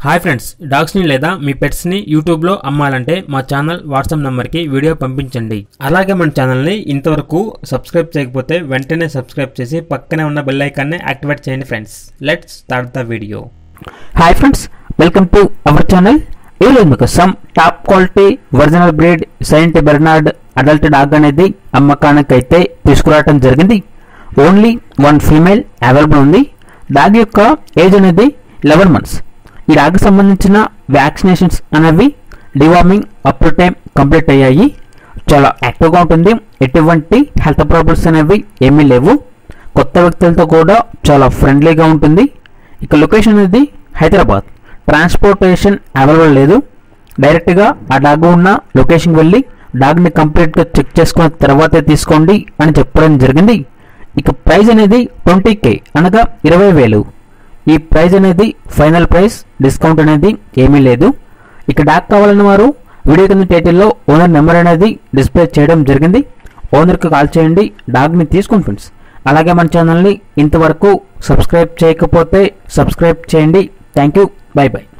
hi friends డాగ్స్ని లేదా మీ పెట్స్ని యూట్యూబ్లో అమ్మాలంటే మా ఛానల్ వాట్సాప్ నెంబర్కి వీడియో పంపించండి అలాగే మన ఛానల్ని ఇంతవరకు సబ్స్క్రైబ్ చేయకపోతే వెంటనే సబ్స్క్రైబ్ చేసి పక్కనే ఉన్న బెల్ ఐకాన్ని యాక్టివేట్ చేయండి friends let's start the video hi friends welcome to our channel ఈరోజు మీకోసం top quality original breed Saint Bernard adult dog అనేది అమ్మకానికి అయితే తీసుకురావడం జరిగింది ఓన్లీ వన్ ఫీమేల్ అవైలబుల్ ఉంది డాగ్ యొక్క ఏజ్ అనేది లెవెన్ మంత్స్ ఈ డాగ్కి సంబంధించిన వ్యాక్సినేషన్స్ అనేవి deworming up to time complete అయ్యాయి చాలా యాక్టివ్గా ఉంటుంది ఎటువంటి హెల్త్ ప్రాబ్లమ్స్ అనేవి ఏమీ లేవు కొత్త వ్యక్తులతో కూడా చాలా ఫ్రెండ్లీగా ఉంటుంది ఇక లొకేషన్ అనేది హైదరాబాద్ ట్రాన్స్పోర్టేషన్ అవైలబుల్ లేదు డైరెక్ట్గా ఆ డాగ్ ఉన్న లొకేషన్కి వెళ్ళి డాగ్ని కంప్లీట్గా చెక్ చేసుకున్న తర్వాతే తీసుకోండి అని చెప్పడం జరిగింది ఇక ప్రైస్ అనేది ట్వంటీ కే అనగా ఇరవై వేలు ఈ ప్రైస్ అనేది ఫైనల్ ప్రైస్ డిస్కౌంట్ అనేది ఏమీ లేదు ఇక డాగ్ కావాలన్న వారు వీడియో కింద టైటిల్లో ఓనర్ నెంబర్ అనేది డిస్ప్లే చేయడం జరిగింది ఓనర్కి కాల్ చేయండి డాగ్ని తీసుకోండి ఫ్రెండ్స్ అలాగే మన ఛానల్ని ఇంతవరకు సబ్స్క్రైబ్ చేయకపోతే సబ్స్క్రైబ్ చేయండి థ్యాంక్ యూ బై బై